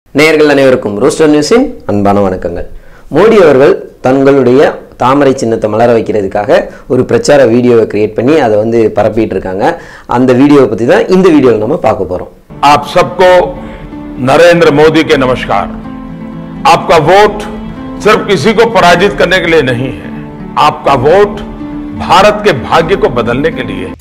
நேயர்கள் அனைவருக்கும் ரோஸ்டர் நியூஸின் அன்பான வணக்கங்கள் மோடி அவர்கள் தங்களுடைய தாமரை சின்னத்தை மலர வைக்கிறதுக்காக ஒரு பிரச்சார வீடியோவை கிரியேட் பண்ணி அதை வந்து பரப்பிட்டு இருக்காங்க அந்த வீடியோவை பற்றி தான் இந்த வீடியோவில் நம்ம பார்க்க போகிறோம் आप सबको नरेंद्र मोदी के नमस्कार आपका वोट सिर्फ किसी को पराजित करने के लिए नहीं है आपका वोट भारत के भाग्य को बदलने के लिए है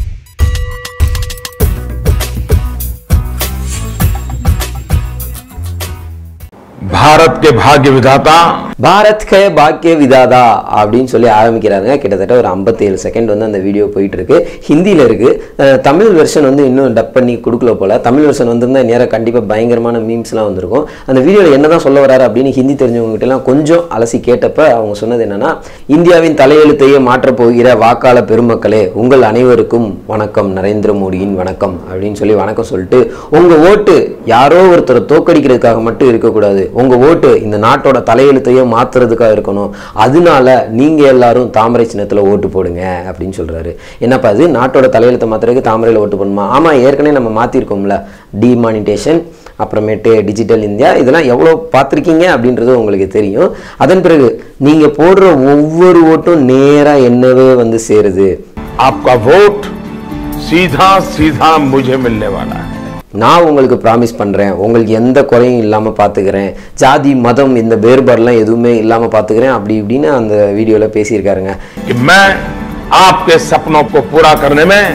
भारत के भाग्य विधाता பாரத் கே பாக்கிய விதாதா அப்படின்னு சொல்லி ஆரம்பிக்கிறாங்க கிட்டத்தட்ட ஒரு 57 செகண்ட் வந்து அந்த வீடியோ போயிட்டு இருக்கு ஹிந்தியில் இருக்கு அஹ், தமிழ் வெர்ஷன் வந்து இன்னும் டப் பண்ணி கொடுக்கல போல தமிழ் வெர்ஷன் வந்திருந்தா நேரம் கண்டிப்பாக பயங்கரமான மீம்ஸ்லாம் வந்திருக்கும் அந்த வீடியோவில் என்னதான் சொல்ல வராரு அப்படின்னு ஹிந்தி தெரிஞ்சவங்க கிட்ட எல்லாம் கொஞ்சம் அலசி கேட்டப்ப அவங்க சொன்னது என்னன்னா இந்தியாவின் தலையெழுத்தையே மாற்றப் போகிற வாக்காள பெருமக்களே உங்கள் அனைவருக்கும் வணக்கம் நரேந்திர மோடியின் வணக்கம் அப்படின்னு சொல்லி வணக்கம் சொல்லிட்டு உங்க ஓட்டு யாரோ ஒருத்தரை தோக்கடிக்கிறதுக்காக மட்டும் இருக்கக்கூடாது உங்க ஓட்டு இந்த நாட்டோட தலையெழுத்தையே மாத்துறதுக்காக இருக்கணும் அதனால நீங்க எல்லாரும் தாமரை சின்னத்துல ஓட்டு போடுங்க அப்படின்னு சொல்றாரு என்னப்பா அது நாட்டோட தலையெழுத்தை மாத்துறதுக்கு தாமரையில ஓட்டு போடணுமா ஆமா ஏற்கனவே நம்ம மாத்திருக்கோம்ல டிமானிட்டேஷன் அப்புறமேட்டு டிஜிட்டல் இந்தியா இதெல்லாம் எவ்வளோ பார்த்துருக்கீங்க அப்படின்றது உங்களுக்கு தெரியும் அதன் பிறகு நீங்க போடுற ஒவ்வொரு ஓட்டும் நேரா என்னவே வந்து சேருது आपका वोट सीधा सीधा मुझे मिलने वाला है நான் உங்களுக்கு ப்ராமிஸ் பண்ணுறேன் உங்களுக்கு எந்த குறையும் இல்லாமல் பார்த்துக்கிறேன் ஜாதி மதம் இந்த வேறுபாடுலாம் எதுவுமே இல்லாமல் பார்த்துக்கிறேன் அப்படி இப்படின்னு அந்த வீடியோவில் பேசியிருக்காருங்க कि मैं आपके सपनों को पूरा करने में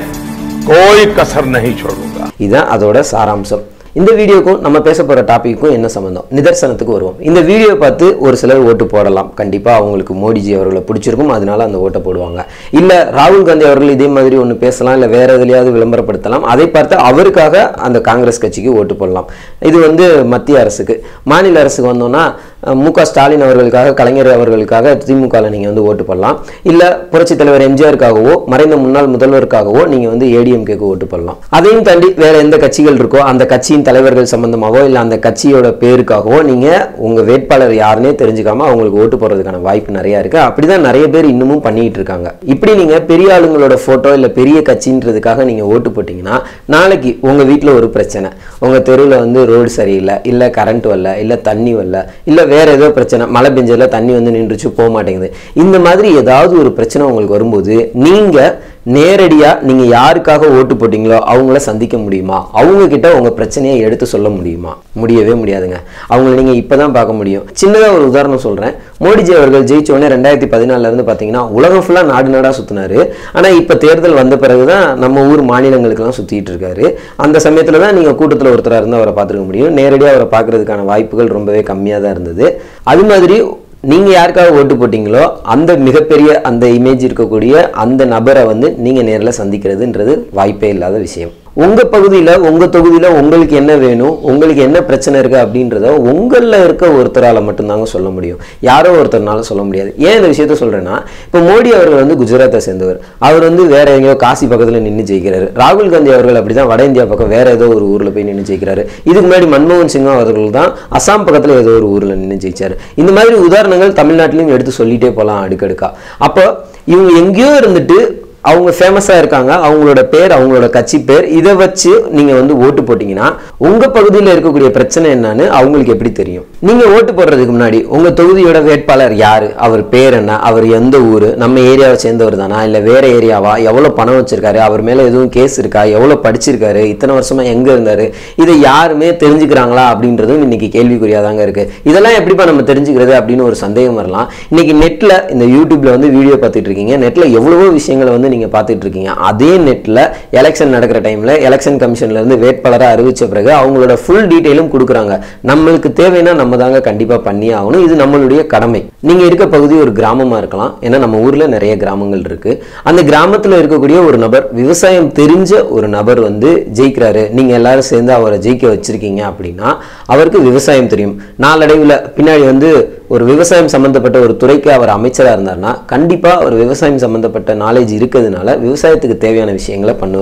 कोई कसर नहीं छोड़ूंगा இதுதான் அதோட சாராம்சம் இந்த வீடியோக்கும் நம்ம பேச போகிற டாபிக்கும் என்ன சம்மந்தம் நிதர்சனத்துக்கு வருவோம் இந்த வீடியோ பார்த்து ஒரு சிலர் ஓட்டு போடலாம் கண்டிப்பாக அவங்களுக்கு மோடிஜி அவர்களை பிடிச்சிருக்கும் அதனால அந்த ஓட்டை போடுவாங்க இல்லை ராகுல் காந்தி அவர்கள் இதே மாதிரி ஒன்று பேசலாம் இல்லை வேற எதுலையாவது விளம்பரப்படுத்தலாம் அதை பார்த்து அவருக்காக அந்த காங்கிரஸ் கட்சிக்கு ஓட்டு போடலாம் இது வந்து மத்திய அரசுக்கு மாநில அரசுக்கு வந்தோம்னா அஹ், மு க ஸ்டாலின் அவர்களுக்காக கலைஞர் அவர்களுக்காக திமுகவில் நீங்கள் வந்து ஓட்டு போடலாம் இல்லை புரட்சித் தலைவர் எம்ஜிஆருக்காகவோ மறைந்த முன்னாள் முதல்வருக்காகவோ நீங்கள் வந்து ஏடிஎம்கேக்கு ஓட்டு போடலாம் அதையும் தாண்டி வேற எந்த கட்சிகள் இருக்கோ அந்த கட்சியின் தலைவர்கள் சம்பந்தமாவோ இல்லை அந்த கட்சியோட பேருக்காகவோ நீங்கள் உங்கள் வேட்பாளர் யாருன்னே தெரிஞ்சுக்காம அவங்களுக்கு ஓட்டு போடுறதுக்கான வாய்ப்பு நிறைய இருக்கு அப்படிதான் நிறைய பேர் இன்னமும் பண்ணிட்டு இருக்காங்க இப்படி நீங்கள் பெரிய ஆளுங்களோட ஃபோட்டோ இல்லை பெரிய கட்சின்றதுக்காக நீங்கள் ஓட்டு போட்டிங்கன்னா நாளைக்கு உங்கள் வீட்டில் ஒரு பிரச்சனை உங்கள் தெருவில் வந்து ரோடு சரியில்லை இல்லை கரண்ட் வரல இல்லை தண்ணி வரல இல்லை வேற ஏதோ பிரச்சனை மழை பெஞ்சதுல தண்ணி வந்து நின்றுச்சு போக மாட்டேங்குது இந்த மாதிரி ஏதாவது ஒரு பிரச்சனை உங்களுக்கு வரும்போது நீங்கள் நேரடியாக நீங்கள் யாருக்காக ஓட்டு போட்டீங்களோ அவங்கள சந்திக்க முடியுமா அவங்க கிட்ட உங்கள் பிரச்சனையை எடுத்து சொல்ல முடியுமா முடியவே முடியாதுங்க அவங்கள நீங்கள் இப்போ தான் பார்க்க முடியும் சின்னதாக ஒரு உதாரணம் சொல்கிறேன் மோடிஜி அவர்கள் ஜெயிச்ச உடனே ரெண்டாயிரத்தி பதினாலிருந்து பார்த்தீங்கன்னா உலகம் ஃபுல்லாக நாடு நாடாக சுற்றினாரு ஆனால் இப்போ தேர்தல் வந்த பிறகு தான் நம்ம ஊர் மாநிலங்களுக்கெல்லாம் சுற்றிட்டு இருக்காரு அந்த சமயத்தில் தான் நீங்கள் கூட்டத்தில் ஒருத்தராக இருந்து அவரை பார்த்துருக்க முடியும் நேரடியாக அவரை பார்க்கறதுக்கான வாய்ப்புகள் ரொம்பவே கம்மியாக தான் இருந்தது அது மாதிரி நீங்க யாருக்காக ஓட்டு போட்டீங்களோ அந்த மிகப்பெரிய அந்த இமேஜ் இருக்கக்கூடிய அந்த நபரை வந்து நீங்க நேரில் சந்திக்கிறதுன்றது வாய்ப்பே இல்லாத விஷயம் உங்க பகுதியில உங்க தொகுதியில உங்களுக்கு என்ன வேணும் உங்களுக்கு என்ன பிரச்சனை இருக்கு அப்படின்றத உங்களில் இருக்க ஒருத்தரால மட்டும்தாங்க சொல்ல முடியும் யாரோ ஒருத்தர்னால சொல்ல முடியாது ஏன் இந்த விஷயத்த சொல்றேன்னா இப்போ மோடி அவர்கள் வந்து குஜராத்தை சேர்ந்தவர் அவர் வந்து வேற எங்கேயோ காசி பக்கத்துல நின்று ஜெயிக்கிறாரு ராகுல் காந்தி அவர்கள் அப்படிதான் வட இந்தியா பக்கம் வேற ஏதோ ஒரு ஊர்ல போய் நின்று ஜெயிக்கிறாரு இதுக்கு முன்னாடி மன்மோகன் சிங் அவர்கள் தான் அசாம் பக்கத்துல ஏதோ ஒரு ஊர்ல நின்று ஜெயிச்சாரு இந்த மாதிரி உதாரணங்கள் தமிழ்நாட்டிலையும் எடுத்து சொல்லிட்டே போகலாம் அடுக்கடுக்கா அப்போ இவங்க எங்கேயோ இருந்துட்டு அவங்க ஃபேமஸாக இருக்காங்க அவங்களோட பேர் அவங்களோட கட்சி பேர் இதை வச்சு நீங்கள் வந்து ஓட்டு போட்டிங்கன்னா உங்கள் பகுதியில் இருக்கக்கூடிய பிரச்சனை என்னன்னு அவங்களுக்கு எப்படி தெரியும் நீங்கள் ஓட்டு போடுறதுக்கு முன்னாடி உங்கள் தொகுதியோட வேட்பாளர் யார் அவர் பேர் என்ன அவர் எந்த ஊர் நம்ம ஏரியாவை சேர்ந்தவர் தானா இல்லை வேற ஏரியாவா எவ்வளோ பணம் வச்சிருக்காரு அவர் மேலே எதுவும் கேஸ் இருக்கா எவ்வளோ படிச்சிருக்காரு இத்தனை வருஷமா எங்கே இருந்தார் இதை யாருமே தெரிஞ்சுக்கிறாங்களா அப்படின்றதும் இன்னைக்கு கேள்விக்குறியாக தாங்க இருக்கு இதெல்லாம் எப்படிப்பா நம்ம தெரிஞ்சுக்கிறது அப்படின்னு ஒரு சந்தேகம் வரலாம் இன்னைக்கு நெட்டில் இந்த யூடியூப்ல வந்து வீடியோ பார்த்துட்டு இருக்கீங்க நெட்டில் எவ்வளவோ விஷயங்களை வந்து நீங்கள் பார்த்துட்டு இருக்கீங்க அதே நெட்டில் எலெக்ஷன் நடக்கிற டைமில் எலெக்ஷன் கமிஷன்ல இருந்து வேட்பாளராக அறிவிச்ச பிறகு அவங்களோட ஃபுல் டீட்டெயிலும் கொடுக்குறாங்க நம்மளுக்கு தேவைன்னா நம்ம தாங்க கண்டிப்பாக பண்ணியே ஆகணும் இது நம்மளுடைய கடமை நீங்கள் இருக்க பகுதி ஒரு கிராமமாக இருக்கலாம் ஏன்னா நம்ம ஊரில் நிறைய கிராமங்கள் இருக்கு அந்த கிராமத்தில் இருக்கக்கூடிய ஒரு நபர் விவசாயம் தெரிஞ்ச ஒரு நபர் வந்து ஜெயிக்கிறாரு நீங்கள் எல்லாரும் சேர்ந்து அவரை ஜெயிக்க வச்சிருக்கீங்க அப்படின்னா அவருக்கு விவசாயம் தெரியும் நாளடைவில் பின்னாடி வந்து ஒரு விவசாயம் சம்பந்தப்பட்ட ஒரு துறைக்கு அவர் அமைச்சராக இருந்தார்னா கண்டிப்பாக அவர் விவசாயம் சம்பந்தப்பட்ட நாலேஜ் இருக்கிறதுனால விவசாயத்துக்கு தேவையான விஷயங்களை பண்ணுவார்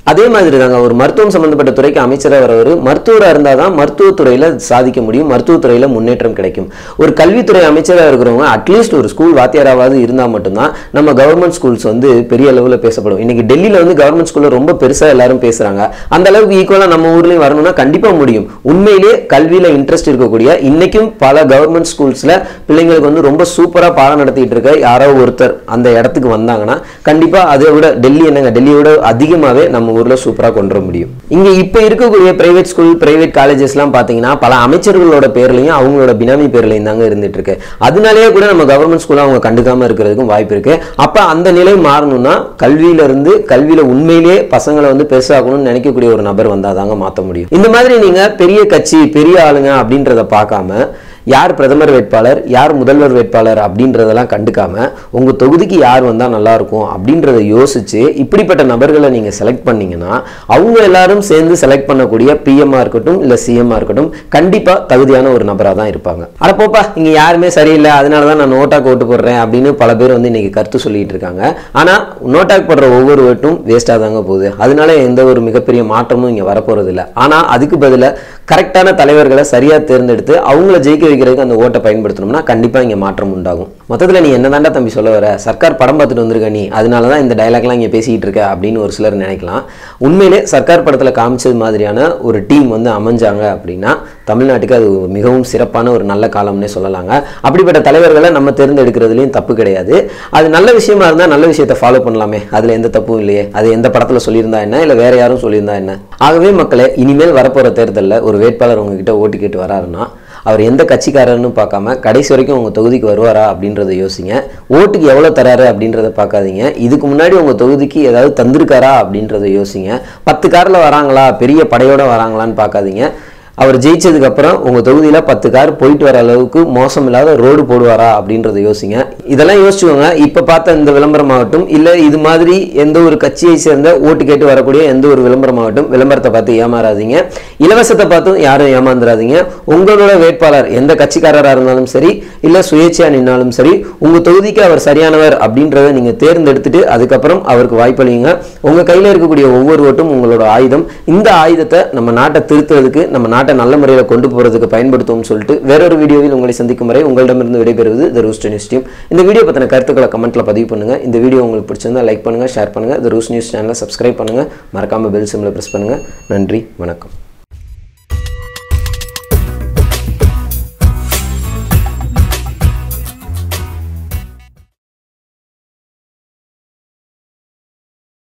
அதே மாதிரி தாங்க ஒரு மருத்துவம் சம்பந்தப்பட்ட துறைக்கு அமைச்சராக வரவர் மருத்துவராக இருந்தால் தான் மருத்துவத்துறையில் சாதிக்க முடியும் மருத்துவத்துறையில் முன்னேற்றம் கிடைக்கும் ஒரு கல்வித்துறை அமைச்சராக இருக்கிறவங்க அட்லீஸ்ட் ஒரு ஸ்கூல் வாத்தியாராவது இருந்தால் மட்டும்தான் நம்ம கவர்மெண்ட் ஸ்கூல்ஸ் வந்து பெரிய அளவில் பேசப்படும் இன்னைக்கு டெல்லியில் வந்து கவர்மெண்ட் ஸ்கூலில் ரொம்ப பெருசாக எல்லாரும் பேசுகிறாங்க அந்த அளவுக்கு ஈக்குவலாக நம்ம ஊர்லேயும் வரணும்னா கண்டிப்பாக முடியும் உண்மையிலே கல்வியில் இன்ட்ரெஸ்ட் இருக்கக்கூடிய இன்னைக்கும் பல கவர்மெண்ட் ஸ்கூல்ஸில் பிள்ளைங்களுக்கு வந்து ரொம்ப சூப்பராக பாடம் நடத்திட்டு இருக்க யாரோ ஒருத்தர் அந்த இடத்துக்கு வந்தாங்கன்னா கண்டிப்பாக அதை விட டெல்லி என்னங்க டெல்லியோட அதிகமாகவே நம்ம ஊரில் சூப்பராக கொண்டு வர முடியும் இங்கே இப்போ இருக்கக்கூடிய பிரைவேட் ஸ்கூல் பிரைவேட் காலேஜஸ்லாம் பார்த்தீங்கன்னா பல அமைச்சர்களோட பேர்லையும் அவங்களோட பினாமி பேர்லையும் தாங்க இருந்துட்டு இருக்கு அதனாலேயே கூட நம்ம கவர்மெண்ட் ஸ்கூலை அவங்க கண்டுக்காம இருக்கிறதுக்கும் வாய்ப்பு இருக்கு அப்போ அந்த நிலை மாறணும்னா கல்வியில இருந்து கல்வியில உண்மையிலேயே பசங்களை வந்து பெருசாகணும்னு நினைக்கக்கூடிய ஒரு நபர் வந்தால் தாங்க மாற்ற முடியும் இந்த மாதிரி நீங்க பெரிய கட்சி பெரிய ஆளுங்க அப்படின்றத பார்க்காம யார் பிரதமர் வேட்பாளர் யார் முதல்வர் வேட்பாளர் அப்படின்றதெல்லாம் கண்டுக்காம உங்க தொகுதிக்கு யார் வந்தா நல்லா இருக்கும் அப்படின்றத யோசிச்சு இப்படிப்பட்ட நபர்களை நீங்க செலக்ட் பண்ணீங்கன்னா அவங்க எல்லாரும் சேர்ந்து செலக்ட் பண்ணக்கூடிய பிஎம்ஆ இருக்கட்டும் இல்ல சிஎம்ஆ இருக்கட்டும் கண்டிப்பா தகுதியான ஒரு நபரா தான் இருப்பாங்க அட போப்பா இங்க யாருமே சரியில்லை அதனால தான் நான் நோட்டாக்கு ஓட்டு போடுறேன் அப்படின்னு பல பேர் வந்து இன்னைக்கு கருத்து சொல்லிட்டு இருக்காங்க ஆனா நோட்டாக்கு போடுற ஒவ்வொரு ஓட்டும் வேஸ்டா தாங்க போகுது அதனால எந்த ஒரு மிகப்பெரிய மாற்றமும் இங்க வரப்போறது இல்லை ஆனா அதுக்கு பதிலா கரெக்டான தலைவர்களை சரியா தேர்ந்தெடுத்து அவங்கள ஜெயிக்க வைக்கிறதுக்கு அந்த ஓட்டை பயன்படுத்தணும்னா கண்டிப்பா இங்க மாற்றம் உண்டாகும் மொத்தத்துல நீ என்னதாண்டா தம்பி சொல்ல வர சர்க்கார் படம் பார்த்துட்டு வந்திருக்க நீ அதனால தான் இந்த டைலாக்லாம் இங்க பேசிக்கிட்டு இருக்க அப்படின்னு ஒரு சிலர் நினைக்கலாம் உண்மையிலே சர்க்கார் படத்துல காமிச்சது மாதிரியான ஒரு டீம் வந்து அமைஞ்சாங்க அப்படின்னா தமிழ்நாட்டுக்கு அது மிகவும் சிறப்பான ஒரு நல்ல காலம்னே சொல்லலாங்க அப்படிப்பட்ட தலைவர்களை நம்ம தேர்ந்தெடுக்கிறதுலையும் தப்பு கிடையாது அது நல்ல விஷயமா இருந்தால் நல்ல விஷயத்தை ஃபாலோ பண்ணலாமே அதில் எந்த தப்பும் இல்லையே அது எந்த படத்தில் சொல்லியிருந்தா என்ன இல்லை வேற யாரும் சொல்லியிருந்தா என்ன ஆகவே மக்களே இனிமேல் வரப்போகிற தேர்தலில் ஒரு வேட்பாளர் உங்ககிட்ட ஓட்டு கேட்டு வராருன்னா அவர் எந்த கட்சிக்காரர்னு பார்க்காம கடைசி வரைக்கும் உங்கள் தொகுதிக்கு வருவாரா அப்படின்றத யோசிங்க ஓட்டுக்கு எவ்வளோ தராரு அப்படின்றத பார்க்காதீங்க இதுக்கு முன்னாடி உங்கள் தொகுதிக்கு ஏதாவது தந்திருக்காரா அப்படின்றத யோசிங்க பத்து காரில் வராங்களா பெரிய படையோட வராங்களான்னு பார்க்காதீங்க அவர் ஜெயிச்சதுக்கு அப்புறம் உங்க தொகுதியில பத்து கார் போயிட்டு வர அளவுக்கு மோசம் இல்லாத ரோடு போடுவாரா அப்படின்றத யோசிங்க இதெல்லாம் யோசிச்சுக்கோங்க இப்ப பார்த்த இந்த விளம்பரமாகட்டும் இல்ல இது மாதிரி எந்த ஒரு கட்சியை சேர்ந்த ஓட்டு கேட்டு வரக்கூடிய எந்த ஒரு விளம்பரமாகட்டும் விளம்பரத்தை பார்த்து ஏமாறாதீங்க இலவசத்தை பார்த்தும் யாரும் ஏமாந்துடாதீங்க உங்களோட வேட்பாளர் எந்த கட்சிக்காரராக இருந்தாலும் சரி இல்ல சுயேட்சையா நின்னாலும் சரி உங்க தொகுதிக்கு அவர் சரியானவர் அப்படின்றத நீங்க தேர்ந்தெடுத்துட்டு அதுக்கப்புறம் அவருக்கு வாய்ப்பளிங்க உங்க கையில இருக்கக்கூடிய ஒவ்வொரு ஓட்டும் உங்களோட ஆயுதம் இந்த ஆயுதத்தை நம்ம நாட்டை திருத்துறதுக்கு நம்ம நாட்டை நல்ல முறையில் கொண்டு போறதுக்கு பயன்படுத்துவோம் சொல்லிட்டு வேறொரு வீடியோவில் உங்களை சந்திக்கும் வரை உங்களிடமிருந்து விடைபெறுவது த ரூஸ் நியூஸ் டீம் இந்த வீடியோ பற்றின கருத்துக்களை கமெண்ட்ல பதிவு பண்ணுங்க இந்த வீடியோ உங்களுக்கு பிடிச்சிருந்தா லைக் பண்ணுங்க ஷேர் பண்ணுங்க த ரூஸ் நியூஸ் சேனலை சப்ஸ்கிரைப் பண்ணுங்க மறக்காம பெல் சிம்ல பிரஸ் பண்ணுங்க நன்றி வணக்கம்